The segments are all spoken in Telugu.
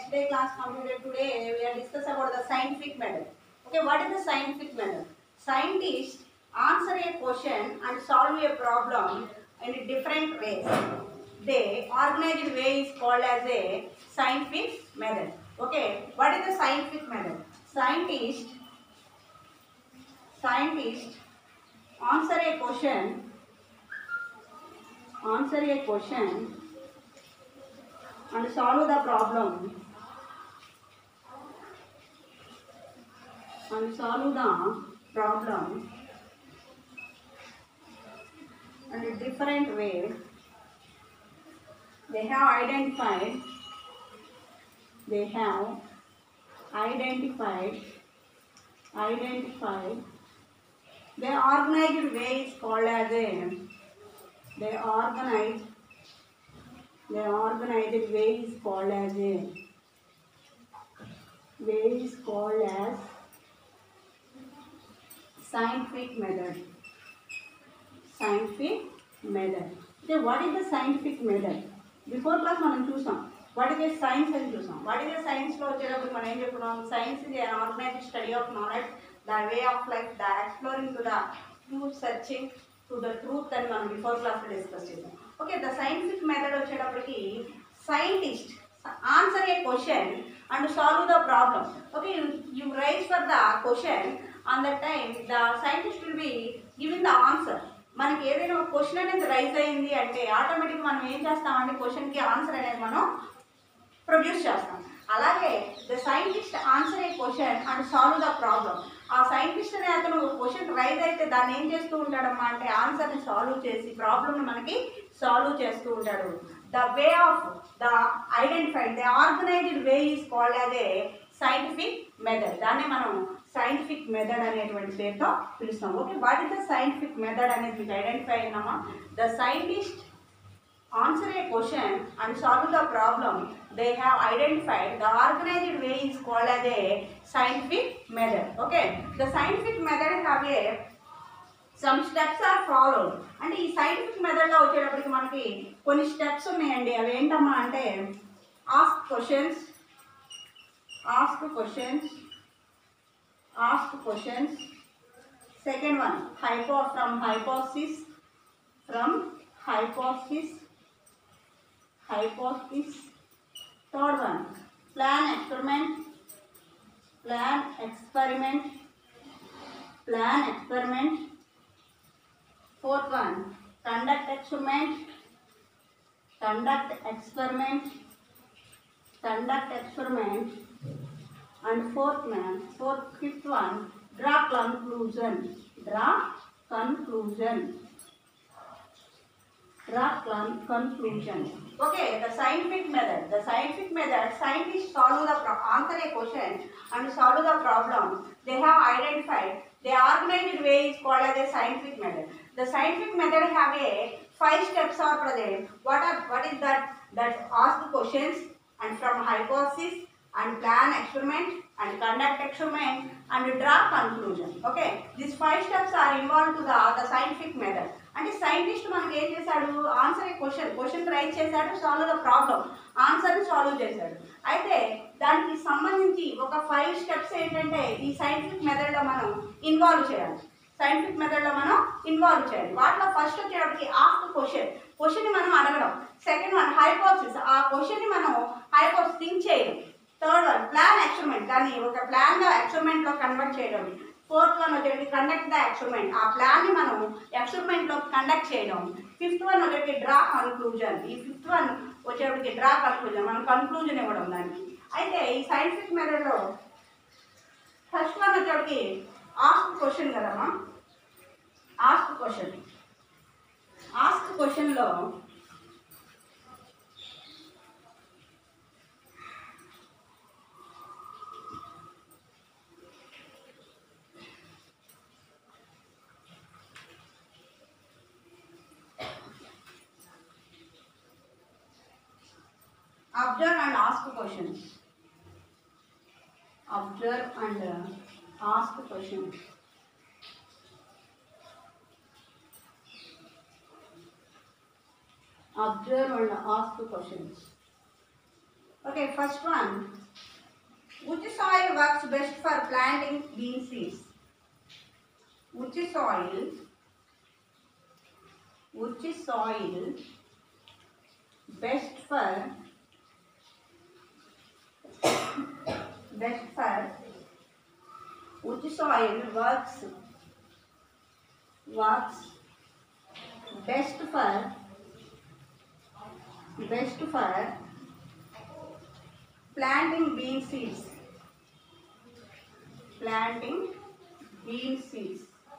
next day class completed today. We are discuss about the scientific method. Okay, what is the scientific method? Scientists answer a question and solve a problem in different ways. They organized way is called as a scientific method. Okay, what is the scientific method? Scientist scientist answer a question answer a question and solve the problem and solve the problem in a different way they have identified they have identified identified the organized way is called as a they organized the organized way is called as a way is called as scientific method. Scientific method. So what is the scientific method? Before class మనం చూసాం వాట్ ఇస్ ఏ సైన్స్ అని చూసాం వాట్ ఇస్ ఏ సైన్స్లో వచ్చేటప్పుడు మనం ఏం చెప్పుకున్నాం సైన్స్ ఇది an organised study of knowledge the way of life the exploring to the truth searching to the truth అని మనం బిఫోర్ క్లాస్లో డిస్కస్ చేసాం ఓకే ద సైంటిఫిక్ మెథడ్ వచ్చేటప్పటికి scientist answer a question and solve the problem okay you rise for the question on the time the scientist will be giving the answer మనకి ఏదైనా ఒక క్వశ్చన్ అనేది రైజ్ అయింది అంటే ఆటోమేటిక్ మనం ఏం చేస్తామంటే క్వశ్చన్కి ఆన్సర్ అనేది మనం ప్రొడ్యూస్ చేస్తాం అలాగే the scientist answer a question and solve the problem ఆ సైంటిస్ట్ అనే అతను క్వశ్చన్ రైజ్ అయితే దాన్ని ఏం చేస్తూ ఉంటాడమ్మా అంటే ఆన్సర్ని సాల్వ్ చేసి ప్రాబ్లమ్ని మనకి సాల్వ్ చేస్తూ ఉంటాడు the way of the identified the organised way is called as a scientific method దాన్ని మనం సైంటిఫిక్ మెథడ్ అనేటువంటి పేరుతో పిలుస్తాం okay what is the scientific method అనేది మీకు ఐడెంటిఫై అయినామా the scientist answer a question and solve the problem they have identified the organized way is called as a scientific method okay the scientific method have a some steps are followed అంటే ఈ సైంటిఫిక్ మెథడ్లో వచ్చేటప్పటికి మనకి కొన్ని స్టెప్స్ ఉన్నాయండి అవి ఏంటమ్మా అంటే ask questions ask questions ask questions second one hypo from hypothesis from hypothesis hypothesis. Third one, plan experiment, plan experiment, plan experiment. Fourth one, conduct experiment, conduct experiment, conduct experiment. And fourth one, fourth, fifth one, draw conclusion, draw conclusion. draw con- conclusion. Okay, the scientific method. The scientific method, scientists solve the pro- answer a question and solve the problem. They have identified the organized way is called as a scientific method. The scientific method have a five steps are present. What are what is that? That ask questions and from hypothesis and plan experiment and conduct experiment and draw conclusion. Okay, these five steps are involved to the the scientific method. అంటే సైంటిస్ట్ మనకి ఏం చేశాడు answer a question question write చేశాడు సాల్వ్ ద ప్రాబ్లం ఆన్సర్ని సాల్వ్ చేశాడు అయితే దానికి సంబంధించి ఒక ఫైవ్ స్టెప్స్ ఏంటంటే ఈ సైంటిఫిక్ మెథడ్లో మనం ఇన్వాల్వ్ చేయాలి సైంటిఫిక్ మెథడ్లో మనం ఇన్వాల్వ్ చేయాలి వాటిలో ఫస్ట్ వచ్చేటప్పటికి ఆస్క్ క్వశ్చన్ క్వశ్చన్ని మనం అడగడం సెకండ్ వన్ హైపోసిస్ ఆ క్వశ్చన్ని మనం హైపోసిస్ థింక్ చేయడం థర్డ్ వన్ ప్లాన్ ఎక్స్పెరిమెంట్ దాన్ని ఒక ప్లాన్గా ఎక్స్పెరిమెంట్లో కన్వర్ట్ చేయడం ఫోర్త్ వన్ వచ్చేటి కండక్ట్ ద ఎక్స్పెరిమెంట్ ఆ ప్లాన్ని మనం ఎక్స్పెరిమెంట్లో కండక్ట్ చేయడం ఫిఫ్త్ వన్ వచ్చేటి డ్రా కన్క్లూజన్ ఈ ఫిఫ్త్ వన్ వచ్చేటికి డ్రా కన్క్లూజన్ మనం కన్క్లూజన్ ఇవ్వడం దానికి అయితే ఈ సైంటిఫిక్ మెథడ్లో ఫస్ట్ వన్ వచ్చేటికి ఆస్క్ క్వశ్చన్ కదమ్మా ఆస్క్ క్వశ్చన్ ఆస్క్ క్వశ్చన్లో observe and ask questions observe and uh, ask questions observe and ask questions Okay, first one. Which soil works best for planting bean seeds? Which soil? Which soil best for best for which soil works works best for best for planting bean seeds planting bean seeds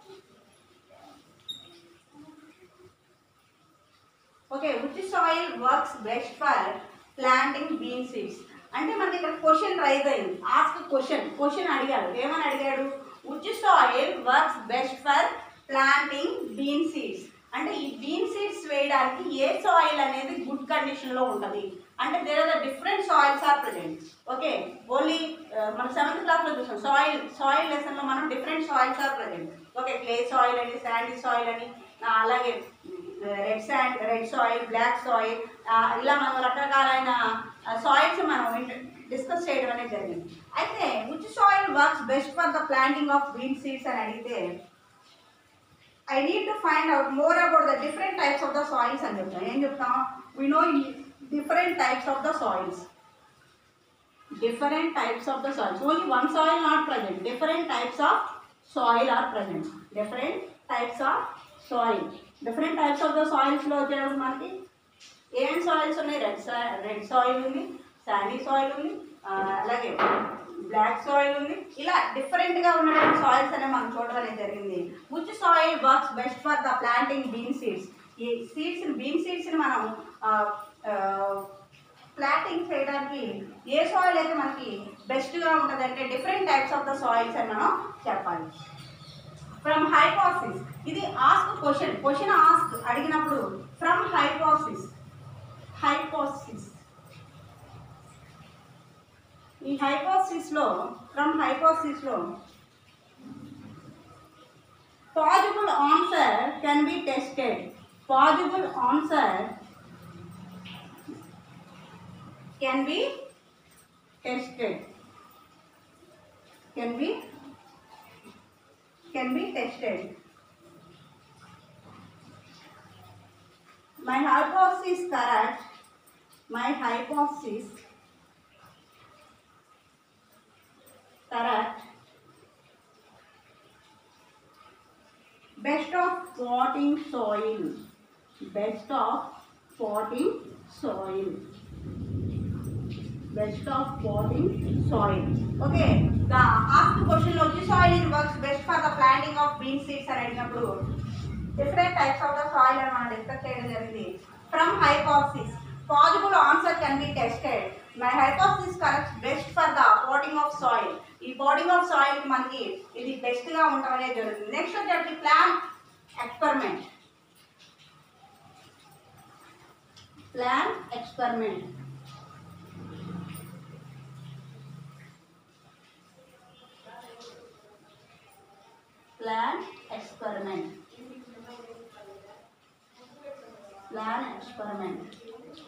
okay which soil works best for planting bean seeds అంటే మనకి ఇక్కడ క్వశ్చన్ రైజ్ అయింది ఆస్క్ క్వశ్చన్ క్వశ్చన్ అడిగాడు ఏమని అడిగాడు which soil works best for planting bean seeds అంటే ఈ బీన్ సీడ్స్ వేయడానికి ఏ సాయిల్ అనేది గుడ్ కండిషన్లో ఉంటుంది అంటే there are the different soils are present okay only మన సెవెంత్ క్లాస్లో చూసాం సాయిల్ సాయిల్ లెసన్లో మనం different soils are present okay clay soil అని శాండీ సాయిల్ అని ఆ, అలాగే red sand red soil black soil ఇలా మనం రకరకాలైన సాయిల్స్ మనం డిస్కస్ చేయడం అనేది జరిగింది అయితే which soil works best for the planting of bean seeds అని అడిగితే I need to find out more about the different types of the soils అని చెప్తాం ఏం చెప్తాం we know different types of the soils different types of the soils. Only one soil not present. Different types of soil are present. Different types of soil. Different types of the soils లో వచ్చేటప్పుడు మనకి ఏం సాయిల్స్ ఉన్నాయి రెడ్ రెడ్ సాయిల్ ఉంది శాండీ సాయిల్ ఉంది ఆ, అలాగే బ్లాక్ సాయిల్ ఉంది ఇలా డిఫరెంట్గా ఉన్నటువంటి సాయిల్స్ అనేవి మనం చూడడం అనేది జరిగింది which soil works best for the planting bean seeds ఈ సీడ్స్ బీన్ సీడ్స్ని మనం ప్లాంటింగ్ చేయడానికి ఏ సాయిల్ అయితే మనకి బెస్ట్గా ఉంటుంది అంటే different types of the soils అని మనం చెప్పాలి ఫ్రమ్ హైపోసిస్ ఇది ఆస్క్ క్వశ్చన్ క్వశ్చన్ ఆస్క్ అడిగినప్పుడు ఫ్రమ్ హైపోసిస్ హైపోసిస్ ఈ హైపోసిస్లో ఫ్రమ్ హైపోసిస్లో possible answer can be tested possible answer can be tested can be can be tested my hypothesis is correct my hypothesis correct best of potting soil best of potting soil best of potting soil. Okay, the asked question లో which soil is works best for the planting of bean seeds అని అడిగినప్పుడు different types of the soil అని మనం డిస్కస్ చేయడం జరిగింది from hypothesis possible answer can be tested my hypothesis correct best for the potting of soil ఈ పోటింగ్ ఆఫ్ సాయిల్ మనకి ఇది బెస్ట్ గా ఉండడం అనేది జరుగుతుంది నెక్స్ట్ వచ్చేసి plan experiment plan experiment plan experiment plan experiment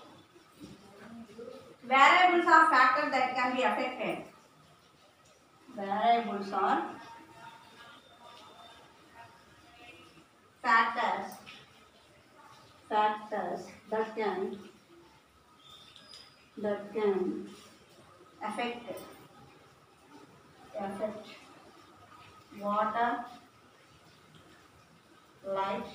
variables are factors that can be affected variables are factors factors that can that can affect affect water, light,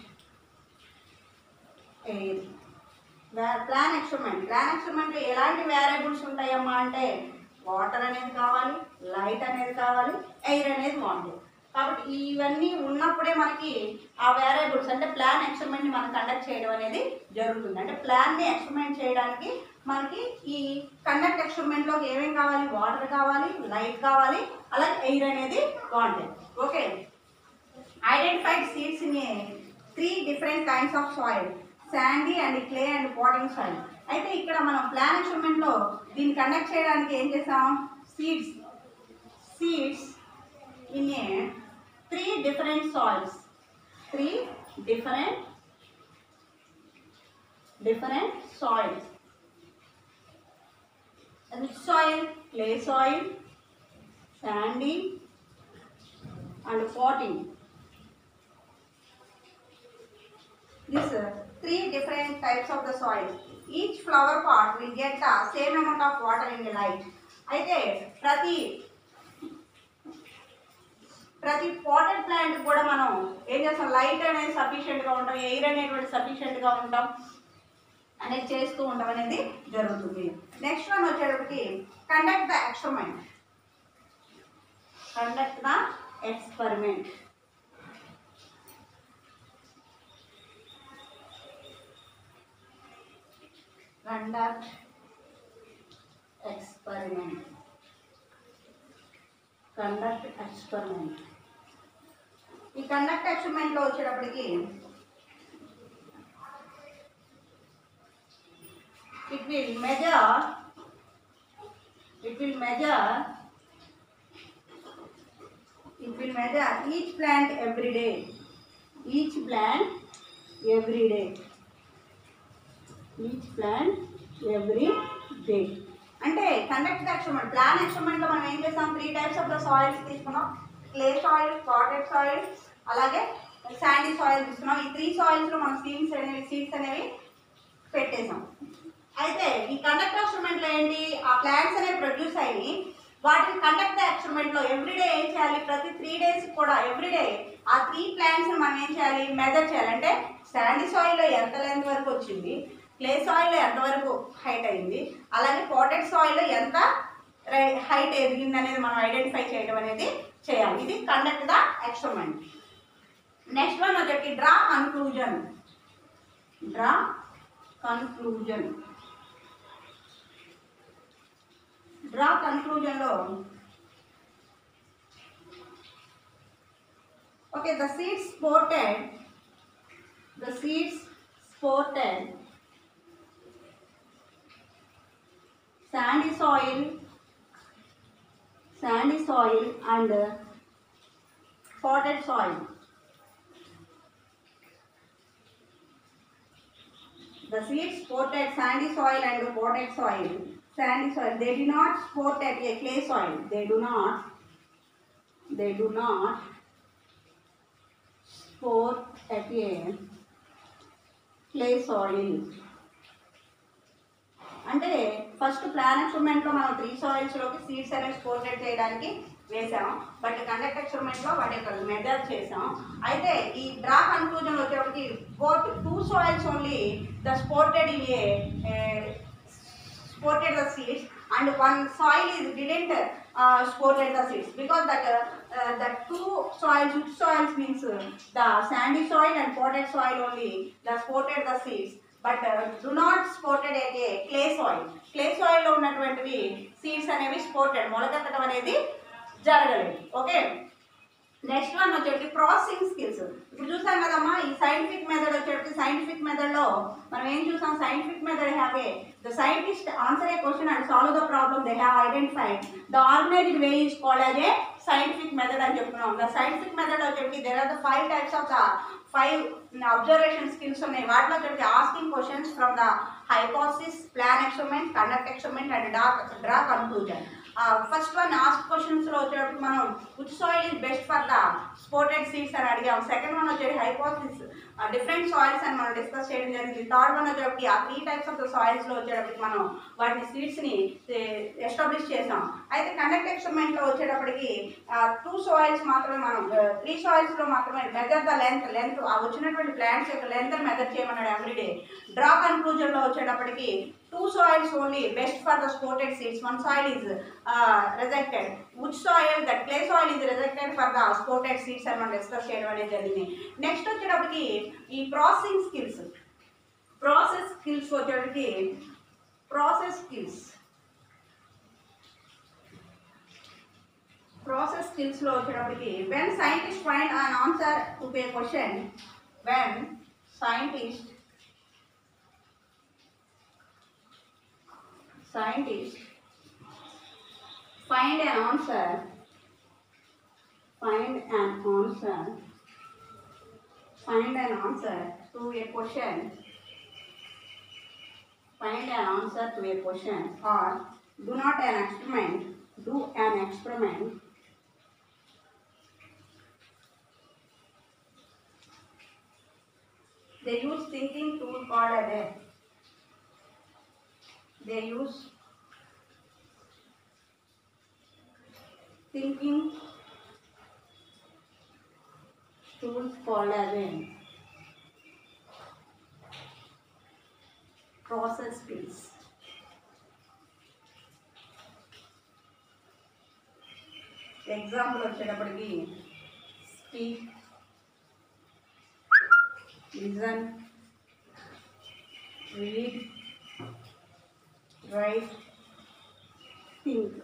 air. Plan experiment plan experiment ఎలాంటి వేరియబుల్స్ ఉంటాయమ్మా అంటే వాటర్ అనేది కావాలి లైట్ అనేది కావాలి ఎయిర్ అనేది బాగుంటుంది కాబట్టి ఇవన్నీ ఉన్నప్పుడే మనకి ఆ వేరియబుల్స్ అంటే ప్లాన్ ఎక్స్పెరిమెంట్ని మనం కండక్ట్ చేయడం అనేది జరుగుతుంది అంటే ప్లాన్ని ఎక్స్పెరిమెంట్ చేయడానికి మనకి ఈ కండక్ట్ ఎక్స్పెరిమెంట్లోకి ఏమేమి కావాలి వాటర్ కావాలి లైట్ కావాలి అలాగే ఎయిర్ అనేది బాగుంటుంది okay identified seeds in three different kinds of soil sandy and clay and potting soil అయితే ఇక్కడ మనం ప్లాన్ ఎక్స్పెరిమెంట్లో దీన్ని కండక్ట్ చేయడానికి ఏం చేసాం seeds seeds in a three different soils three different different soils rich soil, clay soil, sandy, and potting. These uh, three different types of the soil. Each flower pot will get the same amount of water in the light. అయితే ప్రతి ప్రతి పాటెడ్ ప్లాంట్ కూడా మనం ఏం చేస్తాం లైట్ అనేది సఫిషియెంట్గా ఉంటాం ఎయిర్ అనేటువంటి సఫిషియెంట్గా ఉంటాం అనేది చేస్తూ ఉండడం అనేది జరుగుతుంది నెక్స్ట్ వన్ వచ్చేటప్పటికి conduct the experiment conduct the experiment conduct experiment conduct experiment ఈ కండక్ట్ ఎక్స్పెరిమెంట్లో వచ్చేటప్పటికి it will measure it will measure it will measure each plant every day each plant every day each plant every day అంటే కండక్ట్ ఎక్స్పెరిమెంట్ ప్లాన్ ఎక్స్పెరిమెంట్లో మనం ఏం చేస్తాం three types of the soils తీసుకున్నాం క్లే సాయిల్ పాటెడ్ సాయిల్ అలాగే శాండీ సాయిల్ తీసుకున్నాం ఈ త్రీ సాయిల్స్లో మనం సీడ్స్ అనేవి సీడ్స్ అనేవి పెట్టేసాం అయితే ఈ కండక్ట్ ఎక్స్పెరిమెంట్లో ఏంటి ఆ ప్లాంట్స్ అనేవి ప్రొడ్యూస్ అయ్యి వాటిని కండక్ట్ ఎక్స్పెరిమెంట్లో ఎవ్రీడే ఏం చేయాలి ప్రతి త్రీ డేస్ కూడా ఎవ్రీడే ఆ త్రీ ప్లాంట్స్ మనం ఏం చేయాలి మెజర్ చేయాలి అంటే శాండీ సాయిల్లో ఎంత లెంత్ వరకు వచ్చింది క్లే సాయిల్లో ఎంతవరకు హైట్ అయింది అలాగే పాటెడ్ సాయిల్లో ఎంత హైట్ ఎదిగింది అనేది మనం ఐడెంటిఫై చేయడం అనేది చేయాలి ఇది conduct the experiment next one వచ్చేసి డ్రా కన్క్లూజన్ డ్రా కన్క్లూజన్ డ్రా కన్క్లూజన్లో okay the seeds sprouted the seeds sprouted sandy soil sandy soil and potted soil the seeds sported sandy soil and potted soil sandy soil they do not sport at a clay soil they do not they do not sport at a clay soil అంటే ఫస్ట్ ప్లాన్ ఎక్స్పెరిమెంట్లో మనం త్రీ సాయిల్స్లోకి సీడ్స్ అనేవి స్పోర్టెడ్ చేయడానికి వేసాం బట్ కండక్ట్ ఎక్స్పెరిమెంట్లో వాటి యొక్క మెజర్ చేసాం అయితే ఈ డ్రా కన్క్లూజన్ వచ్చేప్పటికి both two soils only the sported in a sported the seeds and one soil is didn't uh, sported the seeds because that uh, uh, the two soils which soils means uh, the sandy soil and potted soil only the sported the seeds but uh, do not sported at a clay soil clay soil లో ఉన్నటువంటివి సీడ్స్ అనేవి స్పోర్టెడ్ మొలకెత్తడం అనేది జరగలేదు ఓకే నెక్స్ట్ వన్ వచ్చేటి ప్రాసెసింగ్ స్కిల్స్ ఇప్పుడు చూసాం కదమ్మా ఈ సైంటిఫిక్ మెథడ్ వచ్చేటి సైంటిఫిక్ మెథడ్లో మనం ఏం చూసాం scientific method have a the scientist answer a question and solve the problem they have identified the organised way is called as a scientific method అని చెప్తున్నాం ద సైంటిఫిక్ మెథడ్ వచ్చేటి there are the five types of the five observation skills ఉన్నాయి వాటిలో వచ్చేటి asking questions from the hypothesis plan experiment conduct experiment and draw draw conclusion first one ask క్వశ్చన్స్లో వచ్చేటప్పుడు మనం which soil is best for the sported seeds అని అడిగాం సెకండ్ వన్ వచ్చేది హైపోసిస్ డిఫరెంట్ సాయిల్స్ అని మనం డిస్కస్ చేయడం జరిగింది థర్డ్ వన్ వచ్చేటప్పటికి ఆ త్రీ టైప్స్ ఆఫ్ ద సాయిల్స్లో వచ్చేటప్పటికి మనం వాటిని సీడ్స్ని ఎస్టాబ్లిష్ చేసాం అయితే కండక్ట్ ఎక్స్పెరిమెంట్లో వచ్చేటప్పటికి టూ సాయిల్స్ మాత్రమే మనం త్రీ సాయిల్స్లో మాత్రమే మెజర్ ద లెంత్ లెంత్ ఆ వచ్చినటువంటి ప్లాంట్స్ యొక్క లెంత్ మెజర్ చేయమన్నాడు ఎవ్రీడే డ్రా కన్క్లూజన్లో వచ్చేటప్పటికి two soils only best for the sported seeds one soil is uh, rejected which soil that clay soil is rejected for the sported seeds అని మనం డిస్కస్ చేయడం అనేది జరిగింది నెక్స్ట్ వచ్చేటప్పటికి ఈ ప్రాసెసింగ్ స్కిల్స్ ప్రాసెస్ స్కిల్స్ వచ్చేటప్పటికి ప్రాసెస్ స్కిల్స్ ప్రాసెస్ స్కిల్స్లో వచ్చేటప్పటికి when scientist find an answer to a question when scientist scientists find an answer find an answer find an answer to a question find an answer to a question or do not an experiment do an experiment they use thinking tool called as a they use thinking tools called as a process skills example వచ్చేటప్పటికి speak listen read write think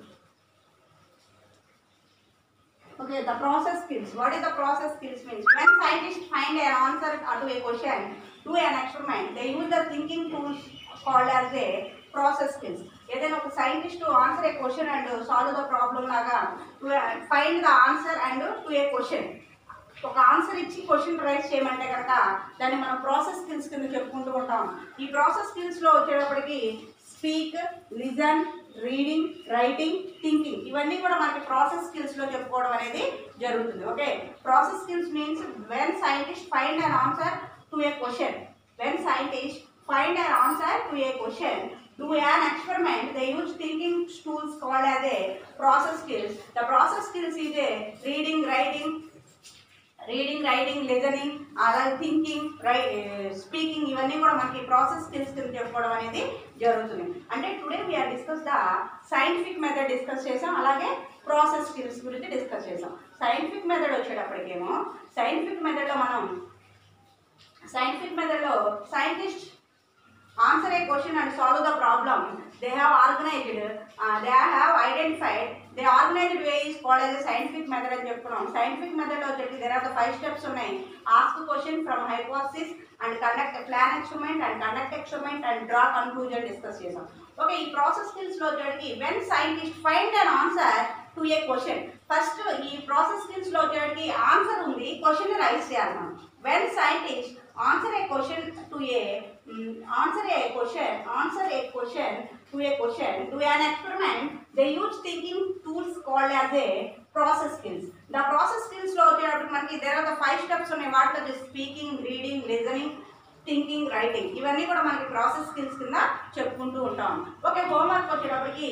Okay, the process skills. What is the process skills means? When scientists find an answer to a question, do an experiment, they use the thinking tools called as a process skills. ఏదైనా ఒక scientist answer a question and solve the problem లాగా find the answer and to a question ఒక ఆన్సర్ ఇచ్చి క్వశ్చన్ రైజ్ చేయమంటే కనుక దాన్ని మనం ప్రాసెస్ స్కిల్స్ కింద చెప్పుకుంటూ ఉంటాం ఈ ప్రాసెస్ స్కిల్స్లో వచ్చేటప్పటికి speak listen reading writing thinking ఇవన్నీ కూడా మనకి ప్రాసెస్ స్కిల్స్లో చెప్పుకోవడం అనేది జరుగుతుంది okay process skills means when scientist find an answer to a question when scientist find an answer to a question do an experiment they use thinking tools called as a process skills the process skills is a reading writing reading writing listening అలాగే థింకింగ్ రై స్పీకింగ్ ఇవన్నీ కూడా మనకి ప్రాసెస్ స్కిల్స్ కింద చెప్పుకోవడం అనేది జరుగుతుంది అంటే today we are discuss the scientific method discuss చేసాం అలాగే ప్రాసెస్ స్కిల్స్ గురించి డిస్కస్ చేసాం సైంటిఫిక్ మెథడ్ వచ్చేటప్పటికేమో సైంటిఫిక్ మెథడ్లో మనం సైంటిఫిక్ మెథడ్లో scientist answer a question and solve the problem they have organized uh, they have identified the organized way is called as a scientific method అని చెప్పుకున్నాం సైంటిఫిక్ మెథడ్ వచ్చేసి there are the five steps ఉన్నాయి ask question from hypothesis and conduct plan experiment and conduct experiment and draw conclusion discuss చేసాం ఓకే ఈ ప్రాసెస్ స్కిల్స్ లో వచ్చేటికి when scientist find an answer to a question first ఈ ప్రాసెస్ స్కిల్స్ లో వచ్చేటికి ఆన్సర్ ఉంది క్వశ్చన్ రైజ్ చేయాలి మనం when scientist answer a question to a answer a question answer a question to a question to an experiment they use thinking tools called as a process skills the process skills లో వచ్చేటప్పుడు మనకి there are the five steps ఉన్నాయి వాటిలో just speaking reading listening thinking writing ఇవన్నీ కూడా మనకి ప్రాసెస్ స్కిల్స్ కింద చెప్పుకుంటూ ఉంటాం ఓకే హోంవర్క్ వచ్చేటప్పటికి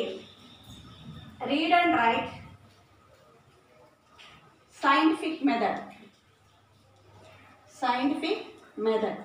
read and write scientific method scientific method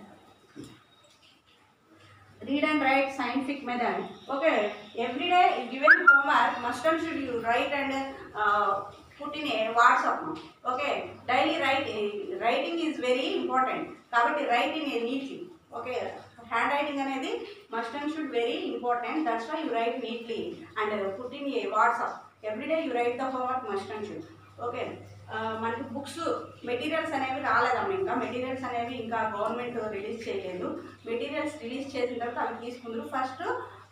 read and write scientific method okay every day given homework must and should you write and uh, put in a whatsapp now okay daily write writing is very important కాబట్టి write in neatly okay handwriting అనేది must and should very important that's why you write neatly and put in a WhatsApp everyday you write the homework must and should okay మనకి బుక్స్ మెటీరియల్స్ అనేవి రాలేదమ్మ ఇంకా మెటీరియల్స్ అనేవి ఇంకా గవర్నమెంట్ రిలీజ్ చేయలేదు మెటీరియల్స్ రిలీజ్ చేసిన తర్వాత అవి తీసుకుందరు ఫస్ట్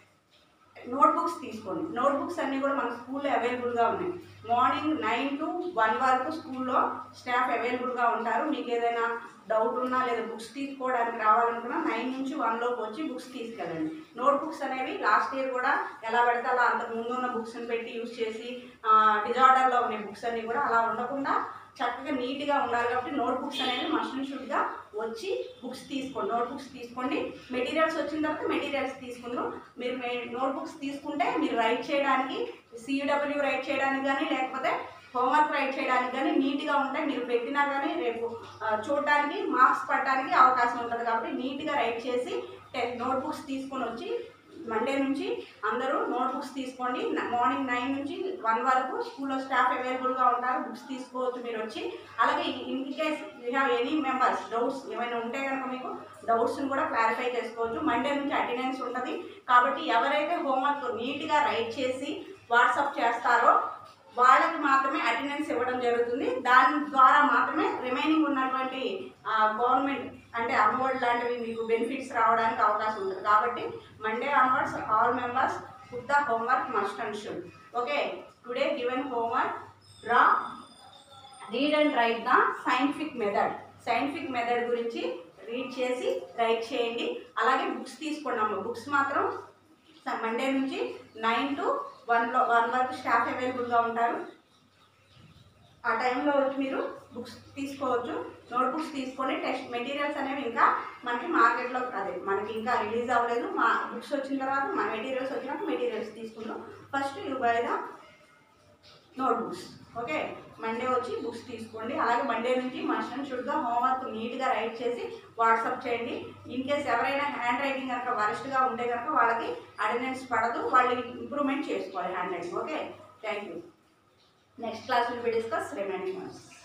నోట్ బుక్స్ తీసుకోండి నోట్ బుక్స్ అన్నీ కూడా మన స్కూల్లో అవైలబుల్గా ఉన్నాయి మార్నింగ్ నైన్ టు వన్ వరకు స్కూల్లో స్టాఫ్ అవైలబుల్గా ఉంటారు మీకు ఏదైనా డౌట్ ఉన్నా లేదా బుక్స్ తీసుకోవడానికి రావాలనుకున్నా నైన్ నుంచి వన్లోకి వచ్చి బుక్స్ తీసుకెళ్ళండి నోట్ బుక్స్ అనేవి లాస్ట్ ఇయర్ కూడా ఎలా పెడితే అలా అంతకు ముందు ఉన్న బుక్స్ని పెట్టి యూజ్ చేసి డిజార్డర్లో ఉన్న బుక్స్ అన్నీ కూడా అలా ఉండకుండా చక్కగా నీట్గా ఉండాలి కాబట్టి నోట్ బుక్స్ అనేవి మస్ట్ షుడ్గా వచ్చి బుక్స్ తీసుకోండి నోట్ బుక్స్ తీసుకోండి మెటీరియల్స్ వచ్చిన తర్వాత మెటీరియల్స్ తీసుకుందాం మీరు నోట్ బుక్స్ తీసుకుంటే మీరు రైట్ చేయడానికి సిడబ్ల్యూ రైట్ చేయడానికి కానీ లేకపోతే హోంవర్క్ రైట్ చేయడానికి కానీ నీట్గా ఉంటాయి మీరు పెట్టినా కానీ రేపు ఆ, చూడడానికి మార్క్స్ పడడానికి అవకాశం ఉంటుంది కాబట్టి నీట్గా రైట్ చేసి నోట్ బుక్స్ తీసుకొని వచ్చి మండే నుంచి అందరూ నోట్ బుక్స్ తీసుకోండి న- మార్నింగ్ నైన్ నుంచి వన్ వరకు స్కూల్లో స్టాఫ్ అవైలబుల్గా ఉంటారు బుక్స్ తీసుకోవచ్చు మీరు వచ్చి అలాగే in case you have any members doubts ఏమైనా ఉంటే కనుక మీకు డౌట్స్ని కూడా క్లారిఫై చేసుకోవచ్చు మండే నుంచి అటెండెన్స్ ఉంటుంది కాబట్టి ఎవరైతే హోంవర్క్ నీట్గా రైట్ చేసి వాట్సాప్ చేస్తారో వాళ్ళకి మాత్రమే అటెండెన్స్ ఇవ్వడం జరుగుతుంది దాని ద్వారా మాత్రమే రిమైనింగ్ ఉన్నటువంటి గవర్నమెంట్ అంటే అమ్మఒడి లాంటివి మీకు బెనిఫిట్స్ రావడానికి అవకాశం ఉంటుంది కాబట్టి Monday onwards all members put the homework must and should okay today given homework draw read and write the scientific method scientific method గురించి రీడ్ చేసి రైట్ చేయండి అలాగే బుక్స్ తీసుకోండి అమ్మ బుక్స్ మాత్రం మండే నుంచి నైన్ టు వన్లో వన్ వరకు స్టాఫ్ అవైలబుల్గా ఉంటారు ఆ టైంలో వచ్చి మీరు బుక్స్ తీసుకోవచ్చు నోట్ బుక్స్ తీసుకొని టెక్స్ట్ మెటీరియల్స్ అనేవి ఇంకా మనకి మార్కెట్లో అదే మనకి ఇంకా రిలీజ్ అవ్వలేదు మా బుక్స్ వచ్చిన తర్వాత మా మెటీరియల్స్ వచ్చినాక మెటీరియల్స్ తీసుకుందాం first you buy the notebooks okay Monday వచ్చి బుక్స్ తీసుకోండి అలాగే మండే నుంచి మస్ట్ అండ్ షుడ్గా హోంవర్క్ నీట్గా రైట్ చేసి వాట్సాప్ చేయండి ఇన్ కేస్ ఎవరైనా హ్యాండ్ రైటింగ్ కనుక వరస్ట్గా ఉంటే కనుక వాళ్ళకి అటెండెన్స్ పడదు వాళ్ళు ఇంప్రూవ్మెంట్ చేసుకోవాలి handwriting okay thank you next class will be discuss remaining marks